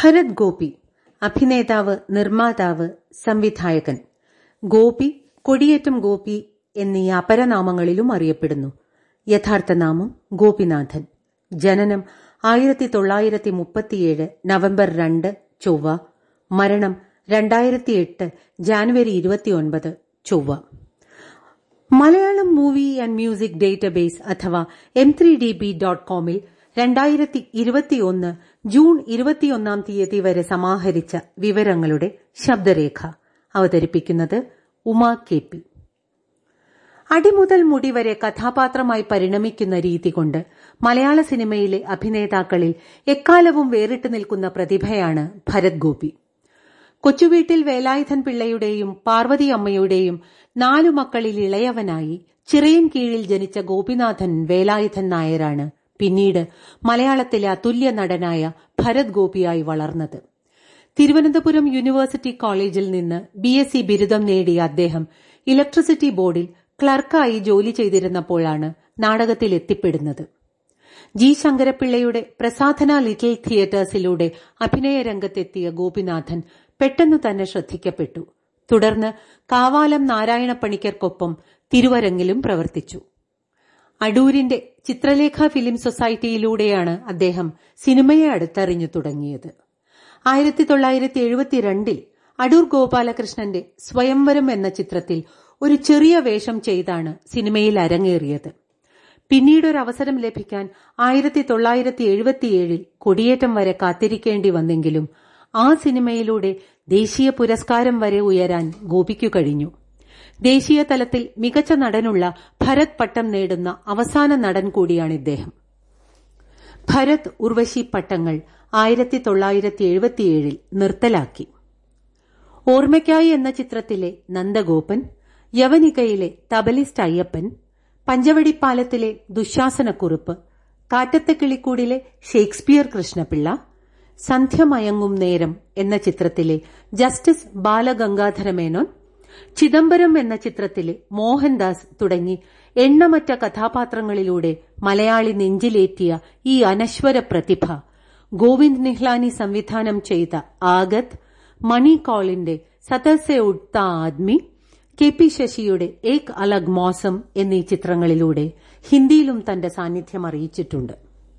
ഭരത് ഗോപി അഭിനേതാവ് നിർമ്മാതാവ് സംവിധായകൻ ഗോപി കൊടിയേറ്റം ഗോപി എന്നീ അപരനാമങ്ങളിലും അറിയപ്പെടുന്നു യഥാർത്ഥ നാമം ഗോപിനാഥൻ ജനനം ആയിരത്തി തൊള്ളായിരത്തി മുപ്പത്തിയേഴ് നവംബർ രണ്ട് ചൊവ്വ മരണം രണ്ടായിരത്തി എട്ട് ജാനുവരി ഇരുപത്തിയൊൻപത് ചൊവ്വ Malayalam movie and music database അഥവാ M three D B dot കോമിൽ രണ്ടായിരത്തി ഇരുപത്തിയൊന്ന് ജൂൺ ഇരുപത്തിയൊന്നാം തീയതി വരെ സമാഹരിച്ച വിവരങ്ങളുടെ ശബ്ദരേഖ അവതരിപ്പിക്കുന്നത് ഉമ കെ പി അടിമുതൽ മുടി വരെ കഥാപാത്രമായി പരിണമിക്കുന്ന രീതി കൊണ്ട് മലയാള സിനിമയിലെ അഭിനേതാക്കളിൽ എക്കാലവും വേറിട്ട് നിൽക്കുന്ന പ്രതിഭയാണ് ഭരത് ഗോപി കൊച്ചുവീട്ടിൽ വേലായുധൻ പിള്ളയുടെയും പാർവതി അമ്മയുടെയും നാലു മക്കളിൽ ഇളയവനായി ചിറയൻ കീഴിൽ ജനിച്ച ഗോപിനാഥൻ വേലായുധൻ നായരാണ് പിന്നീട് മലയാളത്തിലെ അതുല്യ നടനായ ഭരത് ഗോപിയായി വളർന്നത് തിരുവനന്തപുരം യൂണിവേഴ്സിറ്റി കോളേജിൽ നിന്ന് ബി എസ് സി ബിരുദം നേടിയ അദ്ദേഹം ഇലക്ട്രിസിറ്റി ബോർഡിൽ ക്ലർക്കായി ജോലി ചെയ്തിരുന്നപ്പോഴാണ് നാടകത്തിൽ എത്തിപ്പെടുന്നത് ജി ശങ്കരപ്പിള്ളയുടെ പ്രസാധന ലിറ്റിൽ തിയേറ്റേഴ്സിലൂടെ അഭിനയ രംഗത്തെത്തിയ ഗോപിനാഥൻ പെട്ടെന്നു തന്നെ ശ്രദ്ധിക്കപ്പെട്ടു തുടർന്ന് കാവാലം നാരായണ പണിക്കർക്കൊപ്പം തിരുവരങ്ങിലും പ്രവർത്തിച്ചു അടൂരിന്റെ ചിത്രലേഖ ഫിലിം സൊസൈറ്റിയിലൂടെയാണ് അദ്ദേഹം സിനിമയെ അടുത്തറിഞ്ഞു തുടങ്ങിയത് ആയിരത്തി തൊള്ളായിരത്തി എഴുപത്തിരണ്ടിൽ അടൂർ ഗോപാലകൃഷ്ണന്റെ സ്വയംവരം എന്ന ചിത്രത്തിൽ ഒരു ചെറിയ വേഷം ചെയ്താണ് സിനിമയിൽ അരങ്ങേറിയത് പിന്നീടൊരവസരം ലഭിക്കാൻ ആയിരത്തി തൊള്ളായിരത്തി എഴുപത്തിയേഴിൽ കൊടിയേറ്റം വരെ കാത്തിരിക്കേണ്ടി വന്നെങ്കിലും ആ സിനിമയിലൂടെ ദേശീയ പുരസ്കാരം വരെ ഉയരാൻ ഗോപിക്കു കഴിഞ്ഞു ദേശീയ തലത്തിൽ മികച്ച നടനുള്ള ഭരത് പട്ടം നേടുന്ന അവസാന നടൻ കൂടിയാണ് ഇദ്ദേഹം ഭരത് ഉർവശി പട്ടങ്ങൾ ആയിരത്തി തൊള്ളായിരത്തി എഴുപത്തിയേഴിൽ നിർത്തലാക്കി ഓർമ്മയ്ക്കായി എന്ന ചിത്രത്തിലെ നന്ദഗോപൻ യവനികയിലെ തബലിസ്റ്റ് അയ്യപ്പൻ പഞ്ചവടിപ്പാലത്തിലെ ദുശാസനക്കുറിപ്പ് കാറ്റത്തെ കിളിക്കൂടിലെ ഷേക്സ്പിയർ കൃഷ്ണപിള്ള സന്ധ്യമയങ്ങും നേരം എന്ന ചിത്രത്തിലെ ജസ്റ്റിസ് ബാലഗംഗാധര മേനോൻ ചിദംബരം എന്ന ചിത്രത്തിലെ മോഹൻദാസ് തുടങ്ങി എണ്ണമറ്റ കഥാപാത്രങ്ങളിലൂടെ മലയാളി നെഞ്ചിലേറ്റിയ ഈ അനശ്വര പ്രതിഭ ഗോവിന്ദ് നിഹ്ലാനി സംവിധാനം ചെയ്ത ആഗത് മണി കോളിന്റെ സതസെ ഉഡ്ത ആദ്മി കെ പി ശശിയുടെ ഏക് അലഗ് മോസം എന്നീ ചിത്രങ്ങളിലൂടെ ഹിന്ദിയിലും തന്റെ സാന്നിധ്യം അറിയിച്ചിട്ടുണ്ട്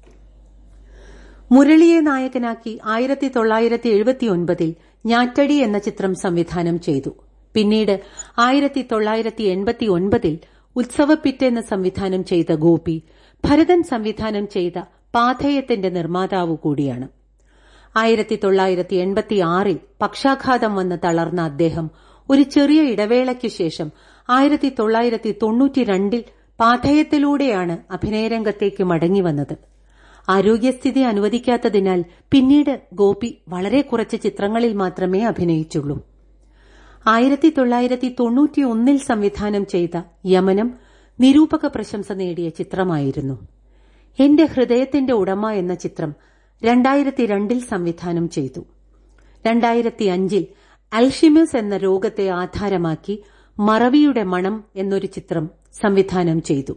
മുരളിയെ നായകനാക്കി ആയിരത്തി തൊള്ളായിരത്തി എഴുപത്തിയൊൻപതിൽ ഞാറ്റടി എന്ന ചിത്രം സംവിധാനം ചെയ്തു പിന്നീട് ആയിരത്തി തൊള്ളായിരത്തി എൺപത്തി ഒൻപതിൽ ഉത്സവപ്പിറ്റെന്ന് സംവിധാനം ചെയ്ത ഗോപി ഭരതൻ സംവിധാനം ചെയ്ത പാഥയത്തിന്റെ നിർമ്മാതാവ് കൂടിയാണ് ആയിരത്തി തൊള്ളായിരത്തി എൺപത്തി ആറിൽ പക്ഷാഘാതം വന്ന് തളർന്ന അദ്ദേഹം ഒരു ചെറിയ ഇടവേളയ്ക്കു ശേഷം ആയിരത്തി തൊള്ളായിരത്തി തൊണ്ണൂറ്റിരണ്ടിൽ പാഥയത്തിലൂടെയാണ് അഭിനയരംഗത്തേക്ക് മടങ്ങിവന്നത് ആരോഗ്യസ്ഥിതി അനുവദിക്കാത്തതിനാൽ പിന്നീട് ഗോപി വളരെ കുറച്ച് ചിത്രങ്ങളിൽ മാത്രമേ അഭിനയിച്ചുള്ളൂ ആയിരത്തി തൊള്ളായിരത്തി തൊണ്ണൂറ്റിയൊന്നിൽ സംവിധാനം ചെയ്ത യമനം നിരൂപക പ്രശംസ നേടിയ ചിത്രമായിരുന്നു എന്റെ ഹൃദയത്തിന്റെ ഉടമ എന്ന ചിത്രം രണ്ടായിരത്തി രണ്ടിൽ സംവിധാനം ചെയ്തു രണ്ടായിരത്തി അഞ്ചിൽ അൽഷിമസ് എന്ന രോഗത്തെ ആധാരമാക്കി മറവിയുടെ മണം എന്നൊരു ചിത്രം സംവിധാനം ചെയ്തു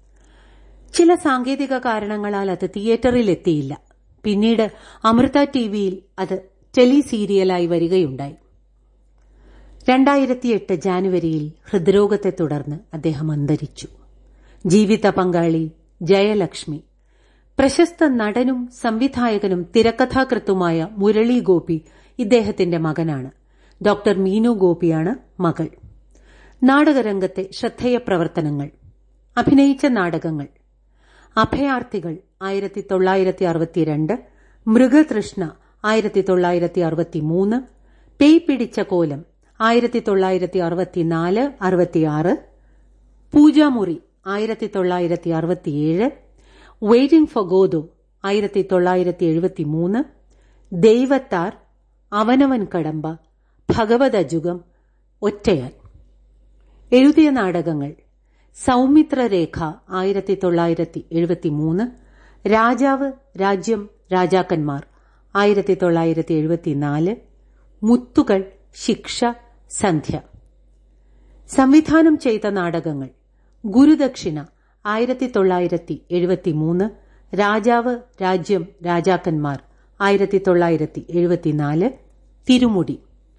ചില സാങ്കേതിക കാരണങ്ങളാൽ അത് തിയേറ്ററിൽ എത്തിയില്ല പിന്നീട് അമൃത ടിവിയിൽ അത് ടെലി സീരിയലായി വരികയുണ്ടായി രണ്ടായിരത്തിയെട്ട് ജാനുവരിയിൽ ഹൃദ്രോഗത്തെ തുടർന്ന് അദ്ദേഹം അന്തരിച്ചു ജീവിത പങ്കാളി ജയലക്ഷ്മി പ്രശസ്ത നടനും സംവിധായകനും തിരക്കഥാകൃത്തുമായ മുരളി ഗോപി ഇദ്ദേഹത്തിന്റെ മകനാണ് ഡോക്ടർ മീനു ഗോപിയാണ് മകൾ നാടകരംഗത്തെ ശ്രദ്ധേയ പ്രവർത്തനങ്ങൾ അഭിനയിച്ച നാടകങ്ങൾ അഭയാർത്ഥികൾ ആയിരത്തി തൊള്ളായിരത്തി അറുപത്തിരണ്ട് മൃഗതൃഷ്ണ ആയിരത്തി തൊള്ളായിരത്തി അറുപത്തിമൂന്ന് പേയ് പിടിച്ച കോലം ആയിരത്തി തൊള്ളായിരത്തി അറുപത്തിനാല് അറുപത്തിയാറ് പൂജാമുറി ആയിരത്തി തൊള്ളായിരത്തി അറുപത്തിയേഴ് വെയിറ്റിംഗ് ഫോർ ഗോദോ ആയിരത്തി തൊള്ളായിരത്തി എഴുപത്തിമൂന്ന് ദൈവത്താർ അവനവൻ കടമ്പ ഭഗവതജുഗം ഒറ്റയാൻ എഴുതിയ നാടകങ്ങൾ സൗമിത്രരേഖ ആയിരത്തി തൊള്ളായിരത്തി എഴുപത്തിമൂന്ന് രാജാവ് രാജ്യം രാജാക്കന്മാർ ആയിരത്തി തൊള്ളായിരത്തി എഴുപത്തിനാല് മുത്തുകൾ ശിക്ഷ സന്ധ്യ സംവിധാനം ചെയ്ത നാടകങ്ങൾ ഗുരുദക്ഷിണ ആയിരത്തി തൊള്ളായിരത്തി എഴുപത്തിമൂന്ന് രാജാവ് രാജ്യം രാജാക്കന്മാർ ആയിരത്തി തൊള്ളായിരത്തി എഴുപത്തിനാല് തിരുമുടി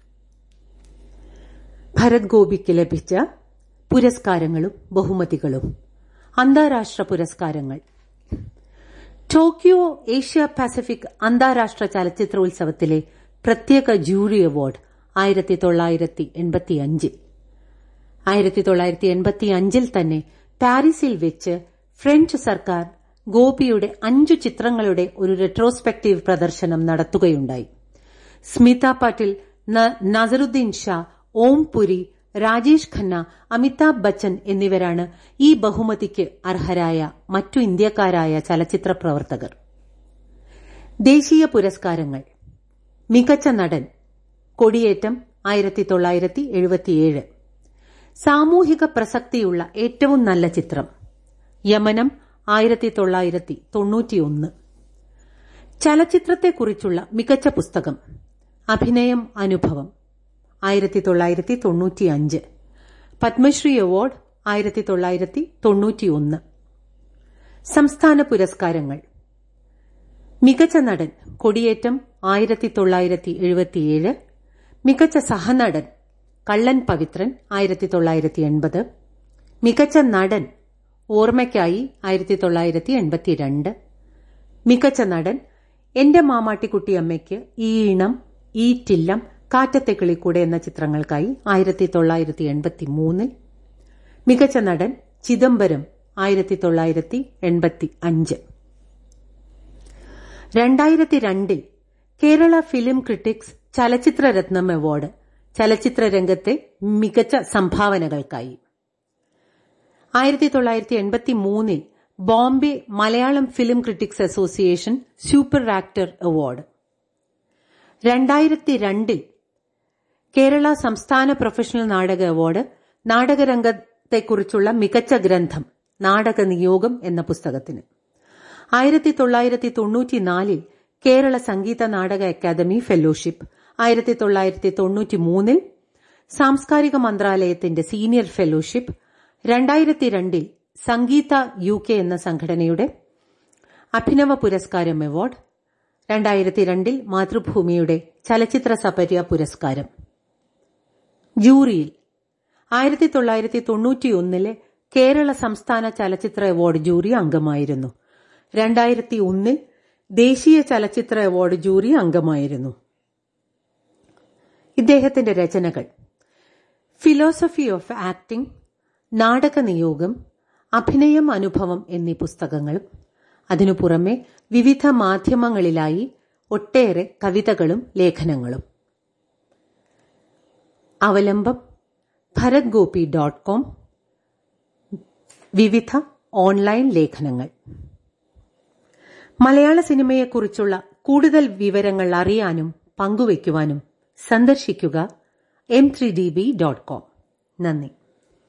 ഭരത് ഗോപിക്ക് ലഭിച്ച പുരസ്കാരങ്ങളും ബഹുമതികളും അന്താരാഷ്ട്ര പുരസ്കാരങ്ങൾ ടോക്കിയോ ഏഷ്യ പസഫിക് അന്താരാഷ്ട്ര ചലച്ചിത്രോത്സവത്തിലെ പ്രത്യേക ജൂറി അവാർഡ് ആയിരത്തി തൊള്ളായിരത്തി എൺപത്തിയഞ്ചിൽ ആയിരത്തി തൊള്ളായിരത്തി എൺപത്തിയഞ്ചിൽ തന്നെ പാരീസിൽ വെച്ച് ഫ്രഞ്ച് സർക്കാർ ഗോപിയുടെ അഞ്ചു ചിത്രങ്ങളുടെ ഒരു റെട്രോസ്പെക്റ്റീവ് പ്രദർശനം നടത്തുകയുണ്ടായി സ്മിത പാട്ടിൽ നസറുദ്ദീൻ ഷാ ഓം പുരി രാജേഷ് ഖന്ന അമിതാഭ് ബച്ചൻ എന്നിവരാണ് ഈ ബഹുമതിക്ക് അർഹരായ മറ്റു ഇന്ത്യക്കാരായ ചലച്ചിത്ര പ്രവർത്തകർ ദേശീയ പുരസ്കാരങ്ങൾ മികച്ച നടൻ കൊടിയേറ്റം ആയിരത്തി തൊള്ളായിരത്തി എഴുപത്തിയേഴ് സാമൂഹിക പ്രസക്തിയുള്ള ഏറ്റവും നല്ല ചിത്രം യമനം ആയിരത്തി തൊള്ളായിരത്തി തൊണ്ണൂറ്റിയൊന്ന് ചലച്ചിത്രത്തെക്കുറിച്ചുള്ള മികച്ച പുസ്തകം അഭിനയം അനുഭവം ആയിരത്തി തൊള്ളായിരത്തി തൊണ്ണൂറ്റിയഞ്ച് പത്മശ്രീ അവാർഡ് ആയിരത്തി തൊള്ളായിരത്തി തൊണ്ണൂറ്റിയൊന്ന് സംസ്ഥാന പുരസ്കാരങ്ങൾ മികച്ച നടൻ കൊടിയേറ്റം ആയിരത്തി തൊള്ളായിരത്തി എഴുപത്തിയേഴ് മികച്ച സഹനടൻ കള്ളൻ പവിത്രൻ ആയിരത്തി തൊള്ളായിരത്തി എൺപത് മികച്ച നടൻ ഓർമ്മയ്ക്കായി ആയിരത്തി തൊള്ളായിരത്തി എൺപത്തിരണ്ട് മികച്ച നടൻ എന്റെ മാമാട്ടിക്കുട്ടിയമ്മയ്ക്ക് ഈ ഇണം ഈ ടില്ലം കാറ്റത്തെ കിളിക്കൂടെ എന്ന ചിത്രങ്ങൾക്കായി ആയിരത്തി തൊള്ളായിരത്തി എൺപത്തി മൂന്നിൽ മികച്ച നടൻ ചിദംബരം ആയിരത്തി തൊള്ളായിരത്തി എൺപത്തി അഞ്ച് രണ്ടായിരത്തി രണ്ടിൽ കേരള ഫിലിം ക്രിട്ടിക്സ് ചലച്ചിത്ര രത്നം അവാർഡ് ചലച്ചിത്ര രംഗത്തെ മികച്ച സംഭാവനകൾക്കായി ആയിരത്തി തൊള്ളായിരത്തി എൺപത്തി മൂന്നിൽ Bombay Malayalam film critics association super actor award രണ്ടായിരത്തി രണ്ടിൽ കേരള സംസ്ഥാന പ്രൊഫഷണൽ നാടക അവാർഡ് നാടകരംഗത്തെക്കുറിച്ചുള്ള മികച്ച ഗ്രന്ഥം നാടക നിയോഗം എന്ന പുസ്തകത്തിന് ആയിരത്തി തൊള്ളായിരത്തി തൊണ്ണൂറ്റിനാലിൽ കേരള സംഗീത നാടക അക്കാദമി ഫെലോഷിപ്പ് ആയിരത്തി തൊള്ളായിരത്തി തൊണ്ണൂറ്റി മൂന്നിൽ സാംസ്കാരിക മന്ത്രാലയത്തിന്റെ സീനിയർ ഫെലോഷിപ്പ് രണ്ടായിരത്തി രണ്ടിൽ സംഗീത യു കെ എന്ന സംഘടനയുടെ അഭിനവ പുരസ്കാരം അവാർഡ് രണ്ടായിരത്തി രണ്ടിൽ മാതൃഭൂമിയുടെ ചലച്ചിത്ര സപര്യ പുരസ്കാരം ജൂറിയിൽ ആയിരത്തി തൊള്ളായിരത്തി തൊണ്ണൂറ്റിയൊന്നിലെ കേരള സംസ്ഥാന ചലച്ചിത്ര അവാർഡ് ജൂറി അംഗമായിരുന്നു രണ്ടായിരത്തി ഒന്നിൽ ദേശീയ ചലച്ചിത്ര അവാർഡ് ജൂറി അംഗമായിരുന്നു ഇദ്ദേഹത്തിന്റെ രചനകൾ ഫിലോസഫി ഓഫ് ആക്ടിംഗ് നാടക നിയോഗം അഭിനയം അനുഭവം എന്നീ പുസ്തകങ്ങളും അതിനു പുറമെ വിവിധ മാധ്യമങ്ങളിലായി ഒട്ടേറെ കവിതകളും ലേഖനങ്ങളും അവലംബം ഭരത് ഗോപി ഡോട്ട് കോം വിവിധ ഓൺലൈൻ ലേഖനങ്ങൾ മലയാള സിനിമയെക്കുറിച്ചുള്ള കൂടുതൽ വിവരങ്ങൾ അറിയാനും പങ്കുവയ്ക്കുവാനും സന്ദർശിക്കുക M three D B dot com നന്ദി